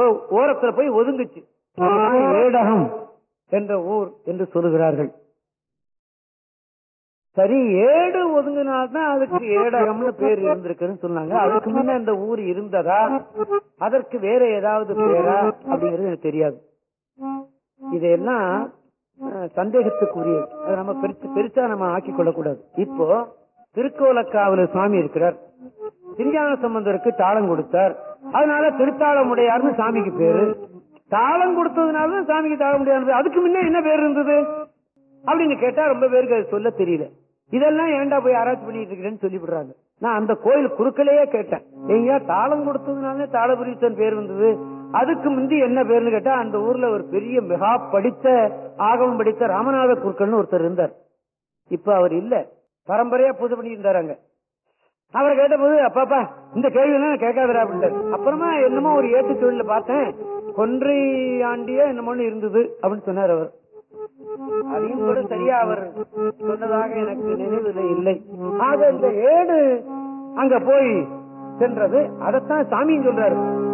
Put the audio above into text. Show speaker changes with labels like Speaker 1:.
Speaker 1: ஓரத்துல போய் ஒதுங்குச்சு ஏடகம் என்ற ஊர் என்று சொல்லுகிறார்கள் சரி ஏடு ஒதுங்கினால்தான் அதுக்கு ஏடகம்னு பேர் இருந்திருக்குன்னு சொன்னாங்க அதுக்கு முன்ன இந்த ஊர் இருந்ததா அதற்கு வேற ஏதாவது பேரா அப்படிங்கிறது எனக்கு தெரியாது இதெல்லாம் அஹ், சந்தேகத்துக்குரியது அதை நம்ம பெருசு பெருசா நம்ம ஆக்கிக் கொள்ளக்கூடாது இப்போ திருக்கோலக்காவல சுவாமி இருக்கிறார் திருஞான சம்பந்தருக்கு தாளம் கொடுத்தார் அதனால திருத்தாளமுடையார்னு சாமிக்கு பேரு தாளம் கொடுத்ததுனால தான் சாமிக்கு தாளமுடையார் அதுக்கு முன்ன என்ன பேர் இருந்தது அப்படின்னு கேட்டா ரொம்ப பேருக்கு அது சொல்ல தெரியல இதெல்லாம் ஏன்டா போய் ஆராய்ச்சி பண்ணிட்டு இருக்கிறேன்னு சொல்லி விடுறாங்க நான் அந்த கோயில் குறுக்கலையே கேட்டேன் எங்க தாளம் கொடுத்ததுனால தாளபுரீசன் பேர் வந்தது அதுக்கு முந்தி என்ன பேர்னு கேட்டா அந்த ஊர்ல ஒரு பெரிய மிகா படித்த ஆகமம் படித்த ராமநாத குருக்கள்னு ஒருத்தர் இருந்தார் இப்ப அவர் இல்ல பரம்பரையா பூஜை பண்ணி இருந்தாராங்க அவரை கேட்டபோது அப்பாப்பா இந்த கேள்வி எல்லாம் கேட்காதரா அப்படின்ட்டாரு அப்புறமா என்னமோ ஒரு ஏட்டு தொழில பார்த்தேன் கொன்றை ஆண்டிய என்னமோன்னு இருந்தது அப்படின்னு சொன்னார் அவர் அதையும் கூட சரியா அவர் சொன்னதாக எனக்கு நினைவில் இல்லை ஆக இந்த ஏடு அங்க போய் சென்றது அதைத்தான் சாமியும் சொல்றாரு